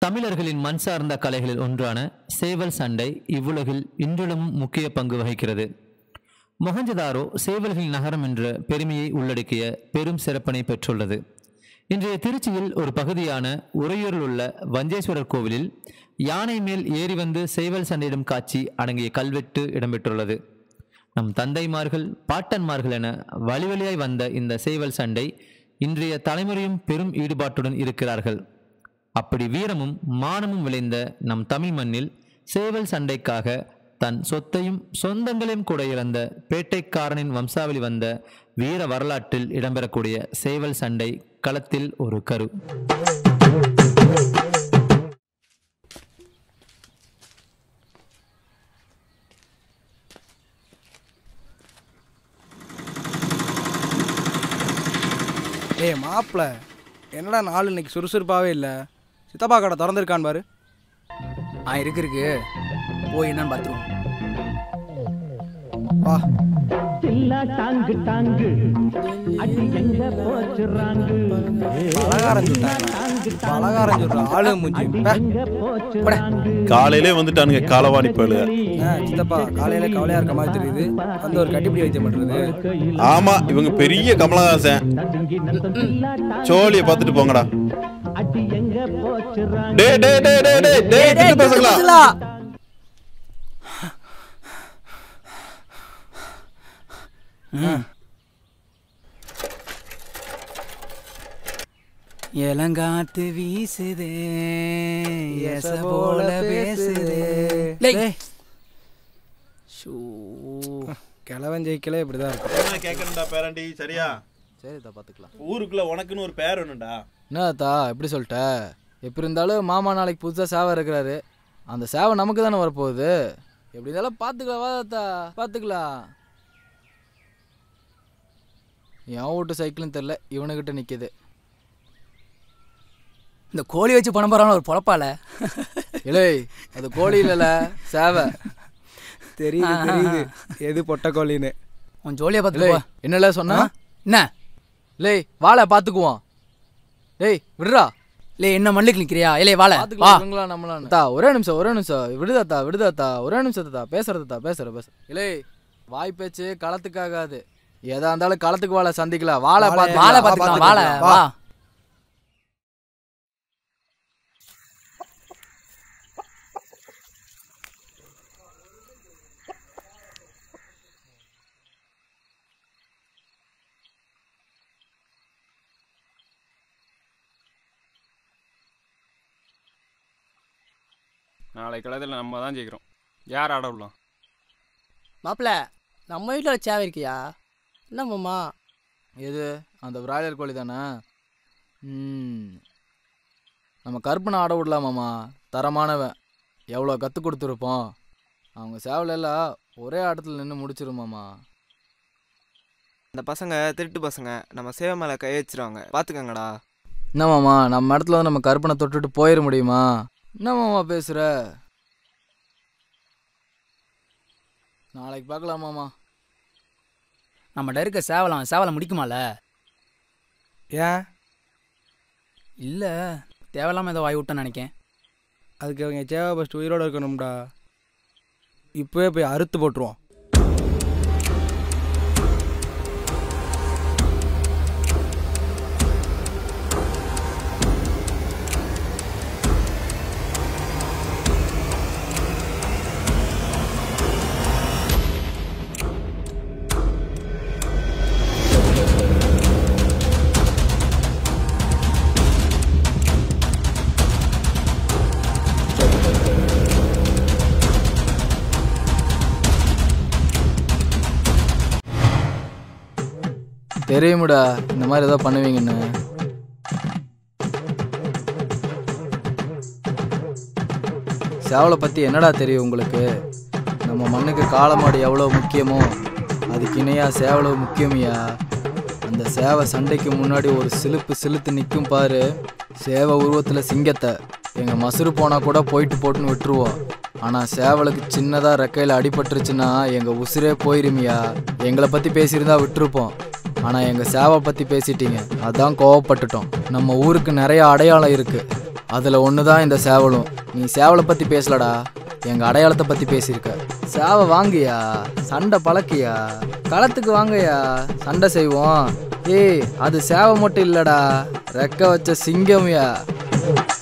தமிழர்களின் மண் சார்ந்த கலைகளில் ஒன்றான சேவல் சண்டை இவ்வுலகில் இன்றிலும் முக்கிய பங்கு வகிக்கிறது மொஹஞ்சதாரோ சேவல்களின் நகரம் என்ற பெருமையை உள்ளடக்கிய பெரும் சிறப்பினை பெற்றுள்ளது இன்றைய திருச்சியில் ஒரு பகுதியான உறையூரில் உள்ள வஞ்சேஸ்வரர் கோவிலில் யானை மேல் ஏறி வந்து சேவல் சண்டையிடும் காட்சி அடங்கிய கல்வெட்டு இடம்பெற்றுள்ளது நம் தந்தைமார்கள் பாட்டன்மார்கள் என வழி வழியாய் வந்த இந்த சேவல் சண்டை இன்றைய தலைமுறையும் பெரும் ஈடுபாட்டுடன் இருக்கிறார்கள் அப்படி வீரமும் மானமும் விளைந்த நம் தமிழ் மண்ணில் சேவல் சண்டைக்காக தன் சொத்தையும் சொந்தங்களையும் கூட இழந்த பேட்டைக்காரனின் வம்சாவளி வந்த வீர வரலாற்றில் இடம்பெறக்கூடிய சேவல் சண்டை களத்தில் ஒரு கரு ஏய் மாப்பிள என்னடா நாள் இன்னைக்கு சுறுசுறுப்பாகவே இல்லை சித்தப்பா கடை திறந்துருக்கான் பாரு ஆ இருக்கு இருக்கு போய் என்னன்னு பார்த்துருவோம் வா சில்லா டாங்கு டாங்கு அடி எங்க போச்சு ராங்கு பலகாரம் சுட்டாங்க பலகாரம் சுடுற ஆளு மூஞ்சி பே. எங்க போச்சு போடா. ராங்கு காலையிலே வந்துட்டானுங்க காலவாணி பயலுக ஆ, சித்தப்பா காலையில கவலையா இருக்க மாதிரி தெரியுது வந்து ஒரு கட்டிப்பிடி வைத்தியம் பண்றது ஆமா இவங்க பெரிய கமலஹாசன் நடுங்கி நத்தம் சில்லா டாங்கு சோழிய பார்த்துட்டு போங்கடா அடி எங்க போச்சு ராங்கு டே டே டே டே டே டே திட்டு பேசுங்களா இளங்காத்து வீசுதே எச போல போல பேசுதே. பேசுதே லேய். ஷூ. கிழவன் ஜெயிக்கல இப்படிதான் இருக்கும் கேட்கணும்டா பேரண்டி சரியா சரிதா பார்த்துக்கலாம் ஊருக்குள்ள உனக்குன்னு ஒரு பேர் வேணும்டா என்னத்தா எப்படி சொல்லிட்ட எப்படி இருந்தாலும் மாமா நாளைக்கு புதுசாக சேவை இருக்கிறாரு அந்த சேவை நமக்கு தானே வரப்போகுது எப்படி இருந்தாலும் பார்த்துக்கலாம் வாதத்தா பார்த்துக்கலாம் என் வீட்டு சைக்கிளும் தெரில இவனுக்கிட்ட நிற்கிது இந்த கோழி வச்சு பணம் போறான ஒரு பொழப்பால இலே அது கோழி இல்லைல்ல சேவை தெரியுது தெரியுது எது பொட்டக்கோழின்னு உன் ஜோலியா இலே பார்த்துக்கோ என்னல சொன்னா என்ன லே வாழை பார்த்துக்குவோம் டேய் விடுறா லே என்ன மண்ணுக்கு நிக்கிறியா இல்லே வாழ வா பார்த்துக்கலாம் இவங்களா நம்மளாம் தா ஒரே நிமிஷம் ஒரே நிமிஷம் விடுதாத்தா விடுதாத்தா ஒரே நிமிஷத்தா பேசுறதுதா பேசுற பேச இலே வாய் பேச்சு களத்துக்காகாது எதா இருந்தாலும் களத்துக்கு வாழ சந்திக்கலாம் வாழை வாழை- பார்த்து வாழ பார்த்துக்கலாம் வாழ வா நாளை கலத்தில் நம்ம தான் ஜெயிக்கிறோம் யார் ஆட விடலாம் மாப்பிள்ள நம்ம வீட்டில் சேவை இருக்கியா என்ன மாமா எது அந்த பிராய்லர் கோழி தானே ம் நம்ம கற்பனை ஆட விடலாமாம்மா தரமானவன் எவ்வளோ கற்றுக் கொடுத்துருப்போம் அவங்க சேவல எல்லாம் ஒரே ஆட்டத்தில் நின்று முடிச்சிருமாம்மா அந்த பசங்க திருட்டு பசங்க நம்ம சேவை மேலே கை வச்சிருவாங்க பார்த்துக்கங்கடா என்னமாம்மா நம்ம இடத்துல வந்து நம்ம கற்பனை தொட்டுட்டு போயிட முடியுமா என்னமாம்மா பேசுகிற நாளைக்கு பார்க்கலாமாம்மா நம்மகிட்ட இருக்க சேவலம் சேவலை முடிக்குமால ஏன் இல்ல தேவையில்லாம ஏதோ வாய் விட்டேன்னு நினைக்கேன் அதுக்கு அவங்க சேவை ஃபஸ்ட் உயிரோட இருக்கணும்டா இப்போவே போய் அறுத்து போட்டுருவோம் தெரியுமுடா இந்த மாதிரி ஏதோ பண்ணுவீங்கன்னு சேவலை பற்றி என்னடா தெரியும் உங்களுக்கு நம்ம மண்ணுக்கு காளமாடு எவ்வளோ முக்கியமோ அதுக்கு இணையாக சேவலும் முக்கியமியா அந்த சேவை சண்டைக்கு முன்னாடி ஒரு சிலுப்பு சிலுத்து நிற்கும் பாரு சேவை உருவத்தில் சிங்கத்தை எங்கள் மசுறு போனால் கூட போயிட்டு போட்டுன்னு விட்டுருவோம் ஆனால் சேவலுக்கு சின்னதாக ரெக்கையில் அடிபட்டுருச்சுன்னா எங்கள் உசுரே போயிருமியா எங்களை பற்றி பேசியிருந்தா விட்டுருப்போம் ஆனால் எங்கள் சேவை பற்றி பேசிட்டீங்க அதான் கோவப்பட்டுட்டோம் நம்ம ஊருக்கு நிறைய அடையாளம் இருக்குது அதில் ஒன்று தான் இந்த சேவலும் நீ சேவலை பற்றி பேசலடா எங்கள் அடையாளத்தை பற்றி பேசியிருக்க சேவை வாங்கியா சண்டை பழக்கியா களத்துக்கு வாங்கயா சண்டை செய்வோம் ஏய் அது சேவை மட்டும் இல்லைடா ரெக்க வச்ச சிங்கம்யா